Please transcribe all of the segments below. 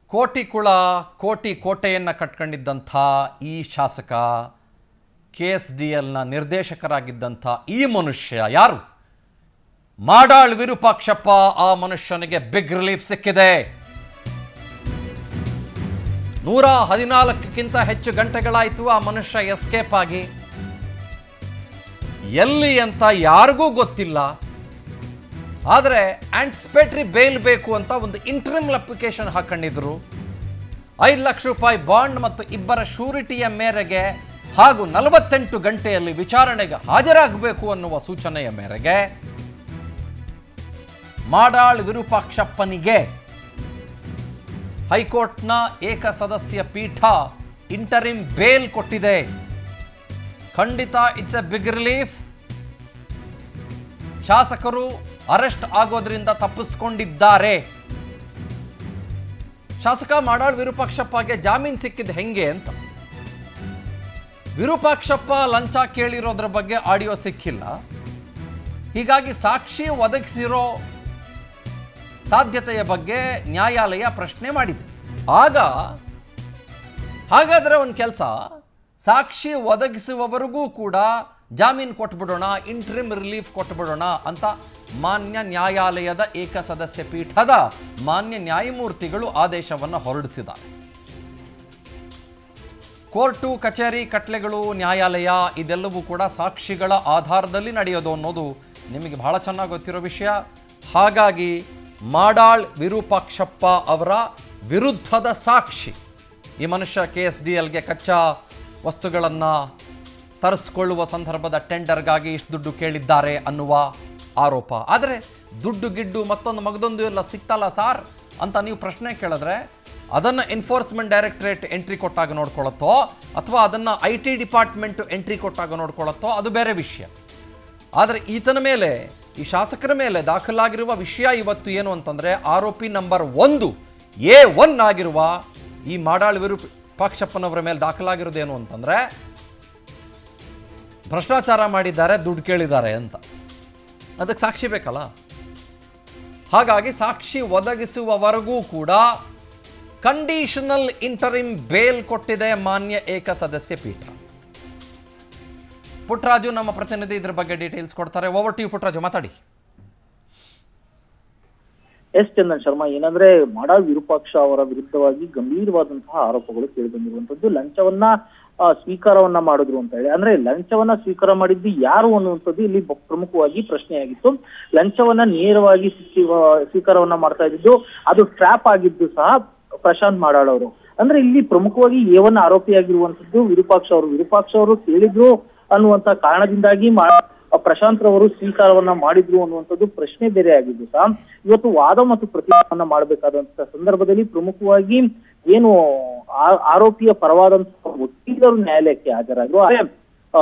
ಕೋಟಿ ಕುಳ ಕೋಟಿ ಕೋಟೆಯನ್ನು ಕಟ್ಕೊಂಡಿದ್ದಂಥ ಈ ಶಾಸಕ ಕೆ ಎಸ್ ಡಿ ಎಲ್ನ ನಿರ್ದೇಶಕರಾಗಿದ್ದಂಥ ಈ ಮನುಷ್ಯ ಯಾರು ಮಾಡಾಳ್ ವಿರೂಪಾಕ್ಷಪ್ಪ ಆ ಮನುಷ್ಯನಿಗೆ ಬಿಗ್ ರಿಲೀಫ್ ಸಿಕ್ಕಿದೆ ನೂರ ಹದಿನಾಲ್ಕಕ್ಕಿಂತ ಹೆಚ್ಚು ಗಂಟೆಗಳಾಯಿತು ಆ ಮನುಷ್ಯ ಎಸ್ಕೇಪ್ ಆಗಿ ಎಲ್ಲಿ ಅಂತ ಯಾರಿಗೂ ಗೊತ್ತಿಲ್ಲ ಆದರೆ ಆಂಟಿಸಿಪೇಟ್ರಿ ಬೇಲ್ ಬೇಕು ಅಂತ ಒಂದು ಇಂಟ್ರಿಮ್ ಅಪ್ಲಿಕೇಶನ್ ಹಾಕೊಂಡಿದ್ರು ಐದು ಲಕ್ಷ ರೂಪಾಯಿ ಬಾಂಡ್ ಮತ್ತು ಇಬ್ಬರ ಶೂರಿಟಿಯ ಮೇರೆಗೆ ಹಾಗೂ ನಲವತ್ತೆಂಟು ಗಂಟೆಯಲ್ಲಿ ವಿಚಾರಣೆಗೆ ಹಾಜರಾಗಬೇಕು ಅನ್ನುವ ಸೂಚನೆಯ ಮೇರೆಗೆ ಮಾಡಾಳ್ ವಿರೂಪಾಕ್ಷಪ್ಪನಿಗೆ ಹೈಕೋರ್ಟ್ನ ಏಕಸದಸ್ಯ ಪೀಠ ಇಂಟರಿಮ್ ಬೇಲ್ ಕೊಟ್ಟಿದೆ ಖಂಡಿತ ಇಟ್ಸ್ ಎ ಬಿಗ್ ರಿಲೀಫ್ ಶಾಸಕರು ಅರೆಸ್ಟ್ ಆಗೋದ್ರಿಂದ ತಪ್ಪಿಸ್ಕೊಂಡಿದ್ದಾರೆ ಶಾಸಕ ಮಾಡಾಳ್ ವಿರೂಪಾಕ್ಷಪ್ಪಗೆ ಜಾಮೀನು ಸಿಕ್ಕಿದ್ದು ಹೆಂಗೆ ಅಂತ ವಿರೂಪಾಕ್ಷಪ್ಪ ಲಂಚ ಕೇಳಿರೋದ್ರ ಬಗ್ಗೆ ಆಡಿಯೋ ಸಿಕ್ಕಿಲ್ಲ ಹೀಗಾಗಿ ಸಾಕ್ಷಿ ಒದಗಿಸಿರೋ ಸಾಧ್ಯತೆಯ ಬಗ್ಗೆ ನ್ಯಾಯಾಲಯ ಪ್ರಶ್ನೆ ಮಾಡಿದೆ ಆಗ ಹಾಗಾದರೆ ಒಂದು ಕೆಲಸ ಸಾಕ್ಷಿ ಒದಗಿಸುವವರೆಗೂ ಕೂಡ ಜಾಮೀನು ಕೊಟ್ಬಿಡೋಣ ಇಂಟ್ರಿಮ್ ರಿಲೀಫ್ ಕೊಟ್ಬಿಡೋಣ ಅಂತ ಮಾನ್ಯ ನ್ಯಾಯಾಲಯದ ಏಕಸದಸ್ಯ ಪೀಠದ ಮಾನ್ಯ ನ್ಯಾಯಮೂರ್ತಿಗಳು ಆದೇಶವನ್ನು ಹೊರಡಿಸಿದ್ದಾರೆ ಕೋರ್ಟು ಕಚೇರಿ ಕಟ್ಲೆಗಳು ನ್ಯಾಯಾಲಯ ಇದೆಲ್ಲವೂ ಕೂಡ ಸಾಕ್ಷಿಗಳ ಆಧಾರದಲ್ಲಿ ನಡೆಯೋದು ಅನ್ನೋದು ನಿಮಗೆ ಬಹಳ ಚೆನ್ನಾಗಿ ಗೊತ್ತಿರೋ ವಿಷಯ ಹಾಗಾಗಿ ಮಾಡಾಳ್ ವಿರೂಪಾಕ್ಷಪ್ಪ ಅವರ ವಿರುದ್ಧದ ಸಾಕ್ಷಿ ಈ ಮನುಷ್ಯ ಕೆ ಎಸ್ ಡಿ ಎಲ್ಗೆ ಕಚ್ಚಾ ವಸ್ತುಗಳನ್ನು ತರಿಸ್ಕೊಳ್ಳುವ ಸಂದರ್ಭದ ಟೆಂಡರ್ಗಾಗಿ ಇಷ್ಟು ದುಡ್ಡು ಕೇಳಿದ್ದಾರೆ ಅನ್ನುವ ಆರೋಪ ಆದರೆ ದುಡ್ಡು ಗಿಡ್ಡು ಮತ್ತೊಂದು ಮಗದೊಂದು ಎಲ್ಲ ಸಿಕ್ತಲ್ಲ ಸಾರ್ ಅಂತ ನೀವು ಪ್ರಶ್ನೆ ಕೇಳಿದ್ರೆ ಅದನ್ನು ಎನ್ಫೋರ್ಸ್ಮೆಂಟ್ ಡೈರೆಕ್ಟರೇಟ್ ಎಂಟ್ರಿ ಕೊಟ್ಟಾಗ ನೋಡ್ಕೊಳ್ಳುತ್ತೋ ಅಥವಾ ಅದನ್ನು ಐ ಟಿ ಡಿಪಾರ್ಟ್ಮೆಂಟು ಎಂಟ್ರಿ ಕೊಟ್ಟಾಗ ನೋಡ್ಕೊಳ್ಳುತ್ತೋ ಅದು ಬೇರೆ ವಿಷಯ ಆದರೆ ಈತನ ಮೇಲೆ ಈ ಶಾಸಕರ ಮೇಲೆ ದಾಖಲಾಗಿರುವ ವಿಷಯ ಇವತ್ತು ಏನು ಅಂತಂದರೆ ಆರೋಪಿ ನಂಬರ್ ಒಂದು ಎ ಒನ್ ಆಗಿರುವ ಈ ಮಾಡಾಳ್ ವಿರೂಪಾಕ್ಷಪ್ಪನವರ ಮೇಲೆ ದಾಖಲಾಗಿರೋದೇನು ಅಂತಂದರೆ ಭ್ರಷ್ಟಾಚಾರ ಮಾಡಿದ್ದಾರೆ ದುಡ್ಡು ಕೇಳಿದ್ದಾರೆ ಅಂತ ಅದಕ್ಕೆ ಸಾಕ್ಷಿ ಬೇಕಲ್ಲ ಹಾಗಾಗಿ ಸಾಕ್ಷಿ ಒದಗಿಸುವವರೆಗೂ ಕೂಡ ಕಂಡೀಷನಲ್ ಇಂಟರಿಮ್ ಬೇಲ್ ಕೊಟ್ಟಿದೆ ಮಾನ್ಯ ಏಕಸದಸ್ಯ ಪೀಠ ಪುಟ್ಟರಾಜು ನಮ್ಮ ಪ್ರತಿನಿಧಿ ಇದ್ರ ಬಗ್ಗೆ ಡೀಟೇಲ್ಸ್ ಕೊಡ್ತಾರೆ ಓವರ್ ಟಿ ಪುಟ್ಟರಾಜು ಮಾತಾಡಿ ಎಸ್ ಚಂದನ್ ಶರ್ಮಾ ಏನಂದ್ರೆ ಮಾಡಾಳ್ ವಿರೂಪಾಕ್ಷ ಅವರ ವಿರುದ್ಧವಾಗಿ ಗಂಭೀರವಾದಂತಹ ಆರೋಪಗಳು ಕೇಳಿ ಬಂದಿರುವಂತದ್ದು ಲಂಚವನ್ನ ಆ, ಸ್ವೀಕಾರವನ್ನ ಮಾಡಿದ್ರು ಅಂತ ಹೇಳಿ ಅಂದ್ರೆ ಲಂಚವನ್ನ ಸ್ವೀಕಾರ ಮಾಡಿದ್ದು ಯಾರು ಅನ್ನುವಂಥದ್ದು ಇಲ್ಲಿ ಬ- ಪ್ರಮುಖವಾಗಿ ಪ್ರಶ್ನೆಯಾಗಿತ್ತು ಲಂಚವನ್ನ ನೇರವಾಗಿ ಸ್ವೀ- ಸ್ವೀಕಾರವನ್ನ ಮಾಡ್ತಾ ಇದ್ದಿದ್ದು ಅದು ಟ್ರ್ಯಾಪ್ ಆಗಿದ್ದು ಸಹ ಪ್ರಶಾಂತ್ ಮಾಡಾಳ್ ಅವರು ಅಂದ್ರೆ ಇಲ್ಲಿ ಪ್ರಮುಖವಾಗಿ ಏವನ್ ಆರೋಪಿಯಾಗಿರುವಂತದ್ದು ವಿರೂಪಾಕ್ಷ ಅವರು ವಿರೂಪಾಕ್ಷ ಅವರು ಕೇಳಿದ್ರು ಅನ್ನುವಂತ ಕಾರಣದಿಂದಾಗಿ ಮಾ- ಪ್ರಶಾಂತ್ ರವರು ಸ್ವೀಕಾರವನ್ನ ಮಾಡಿದ್ರು ಅನ್ನುವಂಥದ್ದು ಪ್ರಶ್ನೆ ಬೇರೆ ಆಗಿದ್ದು ಸಹ ಇವತ್ತು ವಾದ ಮತ್ತು ಪ್ರತಿವಾದವನ್ನ ಮಾಡಬೇಕಾದಂತ ಸಂದರ್ಭದಲ್ಲಿ ಪ್ರಮುಖವಾಗಿ ಏನು ಆ- ಆರೋಪಿಯ ಪರವಾದಂತಹ ವಕೀಲರು ನ್ಯಾಯಾಲಯಕ್ಕೆ ಹಾಜರಾದ್ರು ಆದ್ರೆ ಆ,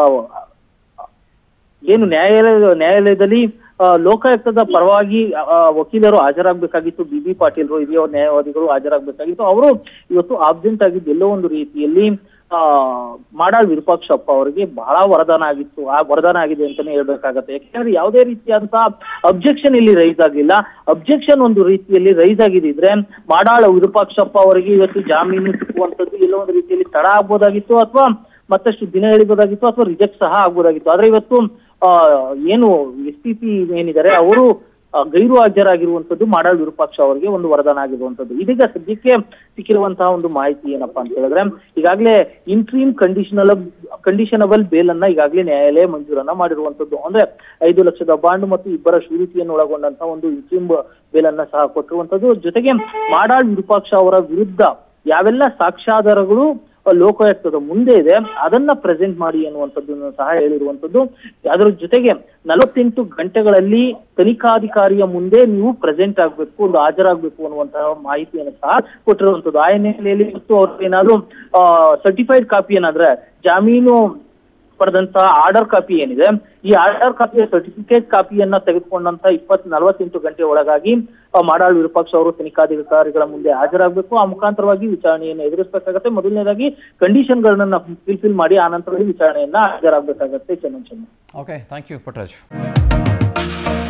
ಏನು ನ್ಯಾಯಾಲಯ ನ್ಯಾಯಾಲಯದಲ್ಲಿ ಆ, ಲೋಕಾಯುಕ್ತದ ಪರವಾಗಿ ಆ, ವಕೀಲರು ಹಾಜರಾಗಬೇಕಾಗಿತ್ತು ಬಿ ಬಿ ಪಾಟೀಲ್ರು ಹಿರಿಯ ನ್ಯಾಯವಾದಿಗಳು ಹಾಜರಾಗಬೇಕಾಗಿತ್ತು ಅವರು ಇವತ್ತು ಆಬ್ಸೆಂಟ್ ಆಗಿದ್ದು ಎಲ್ಲೋ ಒಂದು ರೀತಿಯಲ್ಲಿ ಆ ಮಾಡಾಳ್ ವಿರೂಪಾಕ್ಷಪ್ಪ ಅವರಿಗೆ ಬಹಳ ವರದಾನ ಆಗಿತ್ತು ಆ ವರದಾನ ಆಗಿದೆ ಅಂತಾನೆ ಹೇಳ್ಬೇಕಾಗತ್ತೆ ಯಾಕಂದ್ರೆ ಯಾವುದೇ ರೀತಿಯಾದಂತಹ ಅಬ್ಜೆಕ್ಷನ್ ಇಲ್ಲಿ ರೈಸ್ ಆಗಿಲ್ಲ ಅಬ್ಜೆಕ್ಷನ್ ಒಂದು ರೀತಿಯಲ್ಲಿ ರೈಸ್ ಆಗಿದ್ರೆ ಮಾಡಾಳ್ ವಿರೂಪಾಕ್ಷಪ್ಪ ಅವರಿಗೆ ಇವತ್ತು ಜಾಮೀನು ಸಿಕ್ಕುವಂತದ್ದು ಎಲ್ಲೋ ಒಂದು ರೀತಿಯಲ್ಲಿ ತಡ ಆಗ್ಬೋದಾಗಿತ್ತು ಅಥವಾ ಮತ್ತಷ್ಟು ದಿನ ಎಳಿಬೋದಾಗಿತ್ತು ಅಥವಾ ರಿಜೆಕ್ಟ್ ಸಹ ಆಗ್ಬೋದಾಗಿತ್ತು ಆದ್ರೆ ಇವತ್ತು ಆ ಏನು ಎಸ್ ಪಿ ಪಿ ಏನಿದ್ದಾರೆ ಅವರು ಆ, ಗೈರು ಹಾಜರಾಗಿರುವಂತದ್ದು ಮಾಡಾಳ್ ವಿರೂಪಾಕ್ಷ ಅವರಿಗೆ ಒಂದು ವರದಾನ ಆಗಿರುವಂತದ್ದು ಇದೀಗ ಸದ್ಯಕ್ಕೆ ಸಿಕ್ಕಿರುವಂತಹ ಒಂದು ಮಾಹಿತಿ ಏನಪ್ಪಾ ಅಂತ ಹೇಳಿದ್ರೆ ಈಗಾಗಲೇ ಇಂಟ್ರೀಮ್ ಕಂಡೀಷನಲ್ ಕಂಡೀಷನಬಲ್ ಬೇಲ್ ಅನ್ನ ಈಗಾಗಲೇ ನ್ಯಾಯಾಲಯ ಮಂಜೂರನ್ನ ಮಾಡಿರುವಂತದ್ದು ಅಂದ್ರೆ ಐದು ಲಕ್ಷದ ಬಾಂಡ್ ಮತ್ತು ಇಬ್ಬರ ಶೂರಿಟಿಯನ್ನು ಒಳಗೊಂಡಂತಹ ಒಂದು ಇಂಟ್ರೀಮ್ ಬೇಲ್ ಅನ್ನ ಸಹ ಕೊಟ್ಟಿರುವಂತದ್ದು ಜೊತೆಗೆ ಮಾಡಾಳ್ ವಿರೂಪಾಕ್ಷ ಅವರ ವಿರುದ್ಧ ಯಾವೆಲ್ಲ ಸಾಕ್ಷ್ಯಾಧಾರಗಳು ಲೋಕಾಯುಕ್ತದ ಮುಂದೆ ಇದೆ ಅದನ್ನ ಪ್ರೆಸೆಂಟ್ ಮಾಡಿ ಅನ್ನುವಂಥದ್ದನ್ನು ಸಹ ಹೇಳಿರುವಂತದ್ದು ಅದರ ಜೊತೆಗೆ ನಲವತ್ತೆಂಟು ಗಂಟೆಗಳಲ್ಲಿ ತನಿಖಾಧಿಕಾರಿಯ ಮುಂದೆ ನೀವು ಪ್ರೆಸೆಂಟ್ ಆಗ್ಬೇಕು ಒಂದು ಹಾಜರಾಗಬೇಕು ಅನ್ನುವಂತಹ ಮಾಹಿತಿಯನ್ನು ಸಹ ಕೊಟ್ಟಿರುವಂತದ್ದು ಆ ಹಿನ್ನೆಲೆಯಲ್ಲಿ ಮತ್ತು ಅವ್ರು ಏನಾದ್ರು ಸರ್ಟಿಫೈಡ್ ಕಾಪಿ ಏನಾದ್ರೆ ಜಾಮೀನು ಪಡೆದಂತಹ ಆರ್ಡರ್ ಕಾಪಿ ಏನಿದೆ ಈ ಆರ್ಡರ್ ಕಾಪಿಯ ಸರ್ಟಿಫಿಕೇಟ್ ಕಾಪಿಯನ್ನ ತೆಗೆದುಕೊಂಡಂತ ಇಪ್ಪತ್ ನಲವತ್ತೆಂಟು ಗಂಟೆ ಒಳಗಾಗಿ ಆ, ಮಾಡಾಳ್ ವಿರೂಪಾಕ್ಷ ಅವರು ತನಿಖಾಧಿಕಾರಿಗಳ ಮುಂದೆ ಹಾಜರಾಗಬೇಕು ಆ ಮುಖಾಂತರವಾಗಿ ವಿಚಾರಣೆಯನ್ನು ಎದುರಿಸಬೇಕಾಗತ್ತೆ ಮೊದಲನೇದಾಗಿ ಕಂಡೀಷನ್ಗಳನ್ನ ಫಿಲ್ಫಿಲ್ ಮಾಡಿ ಆ ನಂತರದಲ್ಲಿ ವಿಚಾರಣೆಯನ್ನ ಹಾಜರಾಗಬೇಕಾಗತ್ತೆ Chandan Chandra okay thank you Puttaraju